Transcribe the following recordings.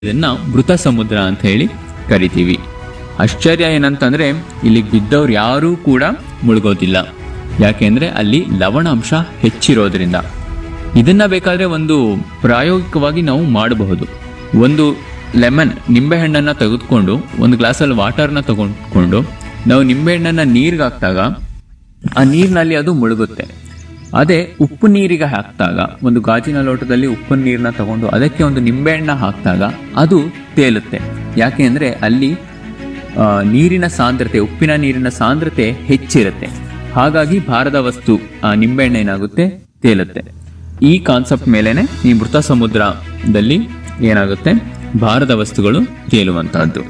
ಇದನ್ನ ಮೃತ ಸಮುದ್ರ ಅಂತ ಹೇಳಿ ಕರಿತೀವಿ ಆಶ್ಚರ್ಯ ಏನಂತಂದ್ರೆ ಇಲ್ಲಿಗೆ ಬಿದ್ದವ್ರು ಯಾರೂ ಕೂಡ ಮುಳುಗೋದಿಲ್ಲ ಯಾಕೆಂದ್ರೆ ಅಲ್ಲಿ ಲವಣಾಂಶ ಹೆಚ್ಚಿರೋದ್ರಿಂದ ಇದನ್ನ ಬೇಕಾದ್ರೆ ಒಂದು ಪ್ರಾಯೋಗಿಕವಾಗಿ ನಾವು ಮಾಡಬಹುದು ಒಂದು ಲೆಮನ್ ನಿಂಬೆಹಣ್ಣನ್ನ ತೆಗೆದುಕೊಂಡು ಒಂದು ಗ್ಲಾಸಲ್ಲಿ ವಾಟರ್ನ ತಗೊಂಡ್ಕೊಂಡು ನಾವು ನಿಂಬೆಹಣ್ಣನ್ನ ನೀರಿಗೆ ಹಾಕಿದಾಗ ಆ ನೀರಿನಲ್ಲಿ ಅದು ಮುಳುಗುತ್ತೆ ಅದೇ ಉಪ್ಪು ನೀರಿಗೆ ಹಾಕಿದಾಗ ಒಂದು ಗಾಜಿನ ಲೋಟದಲ್ಲಿ ಉಪ್ಪು ನೀರನ್ನ ತಗೊಂಡು ಅದಕ್ಕೆ ಒಂದು ನಿಂಬೆಹಣ್ಣ ಹಾಕಿದಾಗ ಅದು ತೇಲುತ್ತೆ ಯಾಕೆ ಅಂದ್ರೆ ಅಲ್ಲಿ ಆ, ನೀರಿನ ಸಾಂದ್ರತೆ ಉಪ್ಪಿನ ನೀರಿನ ಸಾಂದ್ರತೆ ಹೆಚ್ಚಿರುತ್ತೆ ಹಾಗಾಗಿ ಭಾರದ ವಸ್ತು ಆ ನಿಂಬೆಹಣ್ಣು ಏನಾಗುತ್ತೆ ತೇಲುತ್ತೆ ಈ ಕಾನ್ಸೆಪ್ಟ್ ಮೇಲೆನೆ ಈ ಮೃತ ಸಮುದ್ರದಲ್ಲಿ ಏನಾಗುತ್ತೆ ಭಾರದ ವಸ್ತುಗಳು ತೇಲುವಂತಹದ್ದು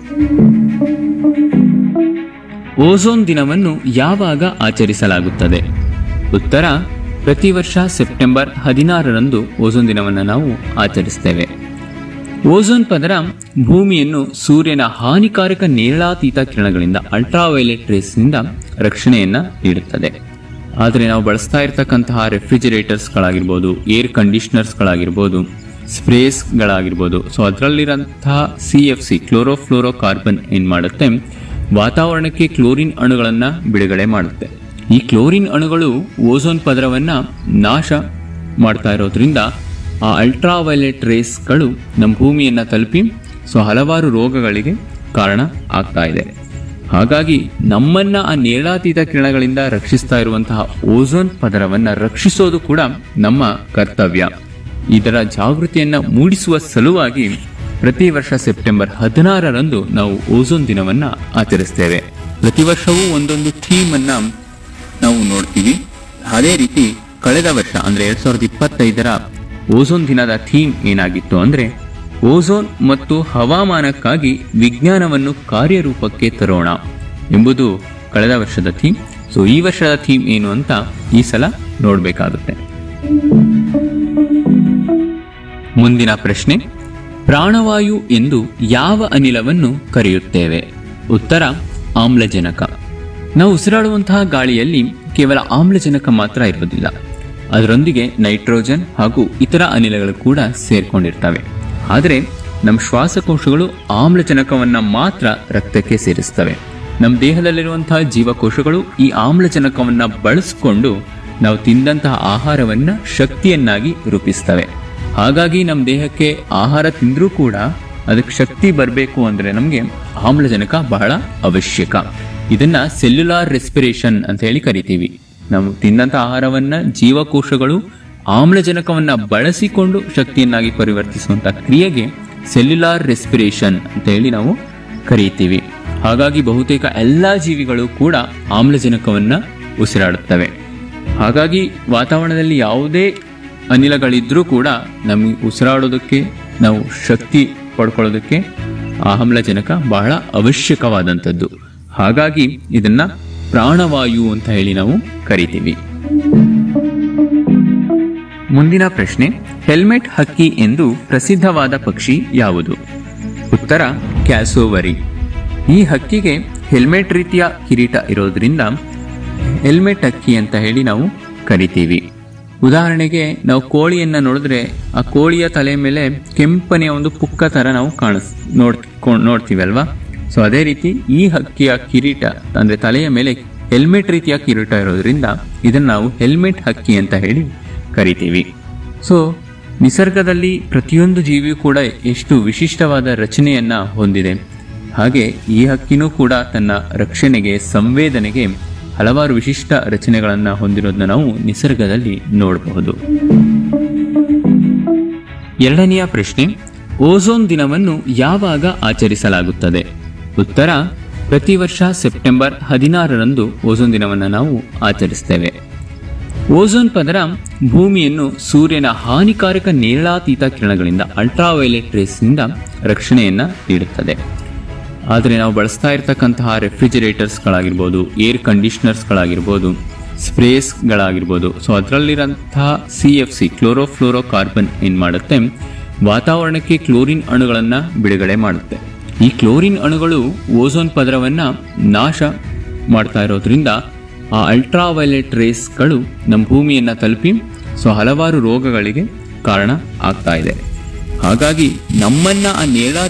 ಓಝೋನ್ ದಿನವನ್ನು ಯಾವಾಗ ಆಚರಿಸಲಾಗುತ್ತದೆ ಉತ್ತರ ಪ್ರತಿ ವರ್ಷ ಸೆಪ್ಟೆಂಬರ್ ಹದಿನಾರರಂದು ಓಝೋನ್ ದಿನವನ್ನು ನಾವು ಆಚರಿಸ್ತೇವೆ ಓಝೋನ್ ಪದರ ಭೂಮಿಯನ್ನು ಸೂರ್ಯನ ಹಾನಿಕಾರಕ ನೇರಳಾತೀತ ಕಿರಣಗಳಿಂದ ಅಲ್ಟ್ರಾವೈಲೆಟ್ ರೇಸ್ನಿಂದ ರಕ್ಷಣೆಯನ್ನ ನೀಡುತ್ತದೆ ಆದರೆ ನಾವು ಬಳಸ್ತಾ ಇರತಕ್ಕಂತಹ ರೆಫ್ರಿಜಿರೇಟರ್ಸ್ಗಳಾಗಿರ್ಬೋದು ಏರ್ ಕಂಡೀಷನರ್ಸ್ಗಳಾಗಿರ್ಬೋದು ಸ್ಪ್ರೇಸ್ಗಳಾಗಿರ್ಬೋದು ಸೊ ಅದರಲ್ಲಿರಂತಹ C F C chlorofluorocarbon ಏನು ಮಾಡುತ್ತೆ ವಾತಾವರಣಕ್ಕೆ ಕ್ಲೋರಿನ್ ಅಣುಗಳನ್ನು ಬಿಡುಗಡೆ ಮಾಡುತ್ತೆ ಈ ಕ್ಲೋರಿನ್ ಅಣುಗಳು ಓಝೋನ್ ಪದರವನ್ನು ನಾಶ ಮಾಡ್ತಾ ಇರೋದ್ರಿಂದ ಆ ಅಲ್ಟ್ರಾವೈಲೆಟ್ ರೇಸ್ಗಳು ನಮ್ಮ ಭೂಮಿಯನ್ನು ತಲುಪಿ ಸೊ ಹಲವಾರು ರೋಗಗಳಿಗೆ ಕಾರಣ ಆಗ್ತಾ ಇದೆ ಹಾಗಾಗಿ ನಮ್ಮನ್ನ ಆ ನೇರಳಾತೀತ ಕಿರಣಗಳಿಂದ ರಕ್ಷಿಸ್ತಾ ಇರುವಂತಹ ಓಝೋನ್ ಪದರವನ್ನ ರಕ್ಷಿಸೋದು ಕೂಡ ನಮ್ಮ ಕರ್ತವ್ಯ ಇದರ ಜಾಗೃತಿಯನ್ನ ಮೂಡಿಸುವ ಸಲುವಾಗಿ ಪ್ರತಿ ವರ್ಷ ಸೆಪ್ಟೆಂಬರ್ ಹದಿನಾರರಂದು ನಾವು ಓಝೋನ್ ದಿನವನ್ನ ಆಚರಿಸ್ತೇವೆ ಪ್ರತಿ ವರ್ಷವೂ ಒಂದೊಂದು ಥೀಮ್ ಅನ್ನ ನಾವು ನೋಡ್ತೀವಿ ಅದೇ ರೀತಿ ಕಳೆದ ವರ್ಷ ಅಂದ್ರೆ ಎರಡ್ ಸಾವಿರದ ಇಪ್ಪತ್ತೈದರ ಓಝೋನ್ ದಿನದ ಥೀಮ್ ಏನಾಗಿತ್ತು ಅಂದ್ರೆ ಓಝೋನ್ ಮತ್ತು ಹವಾಮಾನಕ್ಕಾಗಿ ವಿಜ್ಞಾನವನ್ನು ಕಾರ್ಯರೂಪಕ್ಕೆ ತರೋಣ ಎಂಬುದು ಕಳೆದ ವರ್ಷದ ಥೀಮ್ ಸೊ ಈ ವರ್ಷದ ಥೀಮ್ ಏನು ಅಂತ ಈ ಸಲ ನೋಡಬೇಕಾಗುತ್ತೆ ಮುಂದಿನ ಪ್ರಶ್ನೆ ಪ್ರಾಣವಾಯು ಎಂದು ಯಾವ ಅನಿಲವನ್ನು ಕರೆಯುತ್ತೇವೆ ಉತ್ತರ ಆಮ್ಲಜನಕ ನಾವು ಉಸಿರಾಡುವಂತಹ ಗಾಳಿಯಲ್ಲಿ ಕೇವಲ ಆಮ್ಲಜನಕ ಮಾತ್ರ ಇರೋದಿಲ್ಲ ಅದರೊಂದಿಗೆ ನೈಟ್ರೋಜನ್ ಹಾಗೂ ಇತರ ಅನಿಲಗಳು ಕೂಡ ಸೇರ್ಕೊಂಡಿರ್ತವೆ ಆದರೆ ನಮ್ಮ ಶ್ವಾಸಕೋಶಗಳು ಆಮ್ಲಜನಕವನ್ನ ಮಾತ್ರ ರಕ್ತಕ್ಕೆ ಸೇರಿಸ್ತವೆ ನಮ್ಮ ದೇಹದಲ್ಲಿರುವಂತಹ ಜೀವಕೋಶಗಳು ಈ ಆಮ್ಲಜನಕವನ್ನ ಬಳಸಿಕೊಂಡು ನಾವು ತಿಂದಂತಹ ಆಹಾರವನ್ನ ಶಕ್ತಿಯನ್ನಾಗಿ ರೂಪಿಸ್ತವೆ ಹಾಗಾಗಿ ನಮ್ಮ ದೇಹಕ್ಕೆ ಆಹಾರ ತಿಂದ್ರೂ ಕೂಡ ಅದಕ್ಕೆ ಶಕ್ತಿ ಬರಬೇಕು ಅಂದ್ರೆ ನಮಗೆ ಆಮ್ಲಜನಕ ಬಹಳ ಅವಶ್ಯಕ ಇದನ್ನ ಸೆಲ್ಯುಲಾರ್ ರೆಸ್ಪಿರೇಷನ್ ಅಂತ ಹೇಳಿ ಕರಿತೀವಿ ನಾವು ತಿಂದಂತ ಆಹಾರವನ್ನ ಜೀವಕೋಶಗಳು ಆಮ್ಲಜನಕವನ್ನ ಬಳಸಿಕೊಂಡು ಶಕ್ತಿಯನ್ನಾಗಿ ಪರಿವರ್ತಿಸುವಂತ ಕ್ರಿಯೆಗೆ ಸೆಲ್ಯುಲಾರ್ ರೆಸ್ಪಿರೇಷನ್ ಅಂತ ಹೇಳಿ ನಾವು ಕರೀತೀವಿ ಹಾಗಾಗಿ ಬಹುತೇಕ ಎಲ್ಲಾ ಜೀವಿಗಳು ಕೂಡ ಆಮ್ಲಜನಕವನ್ನ ಉಸಿರಾಡುತ್ತವೆ ಹಾಗಾಗಿ ವಾತಾವರಣದಲ್ಲಿ ಯಾವುದೇ ಅನಿಲಗಳಿದ್ರೂ ಕೂಡ ನಮಗೆ ಉಸಿರಾಡೋದಕ್ಕೆ ನಾವು ಶಕ್ತಿ ಪಡ್ಕೊಳ್ಳೋದಕ್ಕೆ ಆಮ್ಲಜನಕ ಬಹಳ ಅವಶ್ಯಕವಾದಂಥದ್ದು ಹಾಗಾಗಿ ಇದನ್ನ ಪ್ರಾಣವಾಯು ಅಂತ ಹೇಳಿ ನಾವು ಕರಿತೀವಿ ಮುಂದಿನ ಪ್ರಶ್ನೆ ಹೆಲ್ಮೆಟ್ ಹಕ್ಕಿ ಎಂದು ಪ್ರಸಿದ್ಧವಾದ ಪಕ್ಷಿ ಯಾವುದು ಉತ್ತರ ಕ್ಯಾಸೋವರಿ ಈ ಹಕ್ಕಿಗೆ ಹೆಲ್ಮೆಟ್ ರೀತಿಯ ಕಿರೀಟ ಇರೋದ್ರಿಂದ ಹೆಲ್ಮೆಟ್ ಹಕ್ಕಿ ಅಂತ ಹೇಳಿ ನಾವು ಕರಿತೀವಿ ಉದಾಹರಣೆಗೆ ನಾವು ಕೋಳಿಯನ್ನ ನೋಡಿದ್ರೆ ಆ ಕೋಳಿಯ ತಲೆ ಮೇಲೆ ಕೆಂಪನೆಯ ಒಂದು ಪುಕ್ಕ ತರ ನಾವು ಕಾಣಿಸ್ ನೋಡ್ ನೋಡ್ತೀವಿ ಅಲ್ವಾ ಸೊ ಅದೇ ರೀತಿ ಈ ಹಕ್ಕಿಯ ಕಿರೀಟ ಅಂದ್ರೆ ತಲೆಯ ಮೇಲೆ ಹೆಲ್ಮೆಟ್ ರೀತಿಯ ಕಿರೀಟ ಇರೋದ್ರಿಂದ ಇದನ್ನ ನಾವು ಹೆಲ್ಮೆಟ್ ಹಕ್ಕಿ ಅಂತ ಹೇಳಿ ಕರಿತೀವಿ ಸೊ ನಿಸರ್ಗದಲ್ಲಿ ಪ್ರತಿಯೊಂದು ಜೀವಿಯೂ ಕೂಡ ಎಷ್ಟು ವಿಶಿಷ್ಟವಾದ ರಚನೆಯನ್ನ ಹೊಂದಿದೆ ಹಾಗೆ ಈ ಹಕ್ಕಿನೂ ಕೂಡ ತನ್ನ ರಕ್ಷಣೆಗೆ ಸಂವೇದನೆಗೆ ಹಲವಾರು ವಿಶಿಷ್ಟ ರಚನೆಗಳನ್ನು ಹೊಂದಿರೋದನ್ನ ನಾವು ನಿಸರ್ಗದಲ್ಲಿ ನೋಡಬಹುದು ಎರಡನೆಯ ಪ್ರಶ್ನೆ ಓಝೋನ್ ದಿನವನ್ನು ಯಾವಾಗ ಆಚರಿಸಲಾಗುತ್ತದೆ ಉತ್ತರ ಪ್ರತಿ ವರ್ಷ ಸೆಪ್ಟೆಂಬರ್ ಹದಿನಾರರಂದು ಓಝೋನ್ ದಿನವನ್ನು ನಾವು ಆಚರಿಸ್ತೇವೆ ಓಝೋನ್ ಪದರ ಭೂಮಿಯನ್ನು ಸೂರ್ಯನ ಹಾನಿಕಾರಕ ನೇರಳಾತೀತ ಕಿರಣಗಳಿಂದ ಅಲ್ಟ್ರಾವೈಲೆಟ್ ರೇಸ್ನಿಂದ ರಕ್ಷಣೆಯನ್ನ ನೀಡುತ್ತದೆ ಆದರೆ ನಾವು ಬಳಸ್ತಾ ಇರತಕ್ಕಂತಹ ರೆಫ್ರಿಜಿರೇಟರ್ಸ್ಗಳಾಗಿರ್ಬೋದು ಏರ್ ಕಂಡೀಷನರ್ಸ್ಗಳಾಗಿರ್ಬೋದು ಸ್ಪ್ರೇಸ್ಗಳಾಗಿರ್ಬೋದು ಸೊ ಅದರಲ್ಲಿರಂತಹ C F C chlorofluorocarbon ಏನು ಮಾಡುತ್ತೆ ವಾತಾವರಣಕ್ಕೆ ಕ್ಲೋರಿನ್ ಅಣುಗಳನ್ನು ಬಿಡುಗಡೆ ಮಾಡುತ್ತೆ ಈ ಕ್ಲೋರಿನ್ ಅಣುಗಳು ಓಝೋನ್ ಪದರವನ್ನು ನಾಶ ಮಾಡ್ತಾ ಇರೋದ್ರಿಂದ ಆ ಅಲ್ಟ್ರಾವೈಲೆಟ್ ರೇಸ್ಗಳು ನಮ್ಮ ಭೂಮಿಯನ್ನು ತಲುಪಿ ಸೊ ಹಲವಾರು ರೋಗಗಳಿಗೆ ಕಾರಣ ಆಗ್ತಾ ಇದೆ ಹಾಗಾಗಿ ನಮ್ಮನ್ನ ಆ ನೇರ